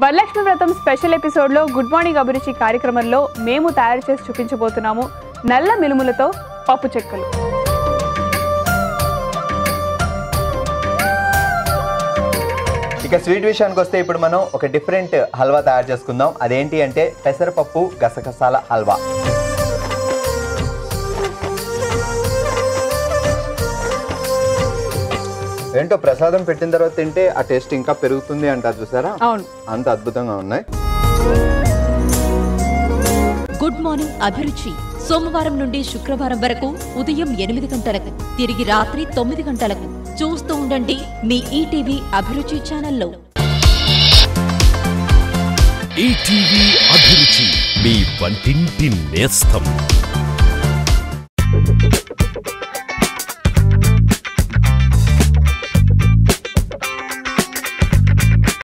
వరలక్ష్మి వ్రతం స్పెషల్ ఎపిసోడ్లో good morning అభిరుచి కార్యక్రమంలో మేము తయారు చేసి చూపించబోతున్నాము నల్ల మినుములతో పప్పు చెక్కలు ఇక స్వీట్ విషయానికి వస్తే ఇప్పుడు మనం ఒక డిఫరెంట్ హల్వా తయారు చేసుకుందాం అదేంటి అంటే పెసరపప్పు గసగసాల హల్వా ఏంటో ప్రసాదం పెట్టిన తర్వాత తింటే ఆ టేస్ట్ ఇంకా పెరుగుతుంది అంటారు చూసారా అవును అంత అద్భుతంగా ఉన్నాయి గుడ్ మార్నింగ్ అభిరుచి సోమవారం నుండి శుక్రవారం వరకు ఉదయం ఎనిమిది గంటలకు తిరిగి రాత్రి తొమ్మిది గంటలకు చూస్తూ ఉండండి మీ ఈటీవీ అభిరుచి ఛానల్లో ఈటీవీ అభిరుచి మీ వంటింటి నేస్తం